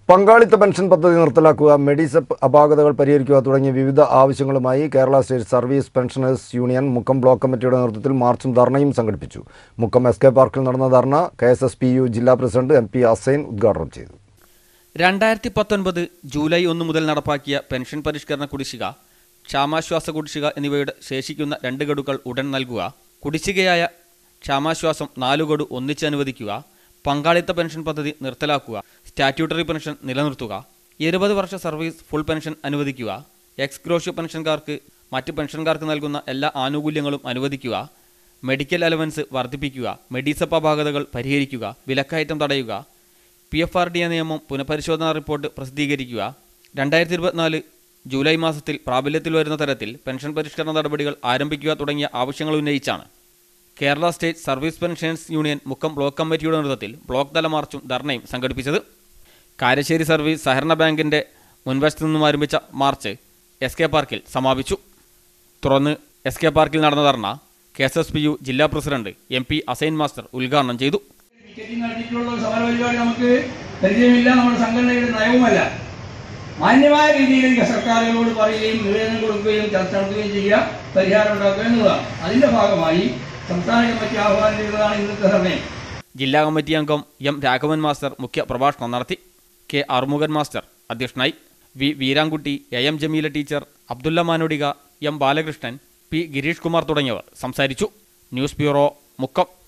പങ്കാളിത്ത പെൻഷൻ പദ്ധതി നിർത്തലാക്കുക മെഡിസെപ്പ് അപാകതകൾ പരിഹരിക്കുക തുടങ്ങിയ വിവിധ ആവശ്യങ്ങളുമായി Kerala state service pensioners union Mukkam block കമ്മിറ്റിയുടെ നേതൃത്വത്തിൽ മാർച്ചും ധർണയും സംഘടിപ്പിച്ചു മുക്കം എസ് കെ പാർക്കിൽ നടന്ന ധർണ K S S P U ജില്ലാ പ്രസിഡന്റ് എം പി അസൈൻ ഉദ്ഘാടനം ചെയ്തു രണ്ടായിരത്തി പത്തൊൻപത് ജൂലൈ ഒന്ന് മുതൽ നടപ്പാക്കിയ പെൻഷൻ പരിഷ്കരണ കുടിശ്ശിക ക്ഷാമാശ്വാസ കുടിശ്ശിക എന്നിവയുടെ ശേഷിക്കുന്ന രണ്ട് ഗഡുക്കൾ ഉടൻ നൽകുക കുടിശ്ശികയായ ക്ഷാമാശ്വാസം നാലു ഗഡു ഒന്നിച്ച് അനുവദിക്കുക പങ്കാളിത്ത പെൻഷൻ പദ്ധതി നിർത്തലാക്കുക സ്റ്റാറ്റ്യൂട്ടറി പെൻഷൻ നിലനിർത്തുക ഇരുപത് വർഷ സർവീസ് ഫുൾ പെൻഷൻ അനുവദിക്കുക എക്സ് ഗ്രോഷ്യോ പെൻഷൻകാർക്ക് മറ്റ് പെൻഷൻകാർക്ക് നൽകുന്ന എല്ലാ ആനുകൂല്യങ്ങളും അനുവദിക്കുക മെഡിക്കൽ അലവൻസ് വർദ്ധിപ്പിക്കുക മെഡിസപ്പ് അപാകതകൾ പരിഹരിക്കുക വിലക്കയറ്റം തടയുക P F R D A നിയമം പുനഃപരിശോധനാ റിപ്പോർട്ട് പ്രസിദ്ധീകരിക്കുക രണ്ടായിരത്തി ഇരുപത്തിനാല് ജൂലൈ മാസത്തിൽ പ്രാബല്യത്തിൽ വരുന്ന തരത്തിൽ പെൻഷൻ പരിഷ്കരണ നടപടികൾ ആരംഭിക്കുക തുടങ്ങിയ ആവശ്യങ്ങൾ ഉന്നയിച്ചാണ് Kerala state service pensions union Mukkam block കമ്മിറ്റിയുടെ നേതൃത്വത്തിൽ ബ്ലോക്ക് തല മാർച്ചും ധർണയും സംഘടിപ്പിച്ചത് കാരശ്ശേരി സർവീസ് സഹകരണ ബാങ്കിന്റെ മുൻവശത്തു നിന്നും ആരംഭിച്ച മാർച്ച് എസ് കെ പാർക്കിൽ സമാപിച്ചു തുടർന്ന് എസ് കെ പാർക്കിൽ നടന്ന ധർണ K S S P U ജില്ലാ president M P Assain master ഉദ്ഘാടനം ചെയ്തു ടിക്കറ്റിംഗ് നടത്തിയിട്ടുള്ള ഒരു സമര പരിപാടി നമുക്ക് പരിചയമില്ല നമ്മുടെ സംഘടനയുടെ നയവുമല്ല മാന്യമായ രീതിയിൽ സർക്കാരുകളോട് പറയുകയും നിവേദനം കൊടുക്കുകയും ചർച്ച നടത്തുകയും ചെയ്യുക പരിഹാരം ഉണ്ടാക്കുക എന്നുള്ളതാണ് അതിന്റെ ഭാഗമായി സംസ്ഥാന കമ്മിറ്റി ആഹ്വാനം ചെയ്തതാണ് ഇന്നത്തെ ധർണയും ജില്ലാ കമ്മിറ്റി അംഗം എം രാഘവൻ മാസ്റ്റർ മുഖ്യ പ്രഭാഷണം നടത്തി കെ അറുമുഖൻ മാസ്റ്റർ അധ്യക്ഷനായി V Veerankutty A M Jameela teacher Abdulla മാനോടിക എം ബാലകൃഷ്ണൻ പി ഗിരീഷ് കുമാർ തുടങ്ങിയവർ സംസാരിച്ചു ന്യൂസ് ബ്യൂറോ മുക്കം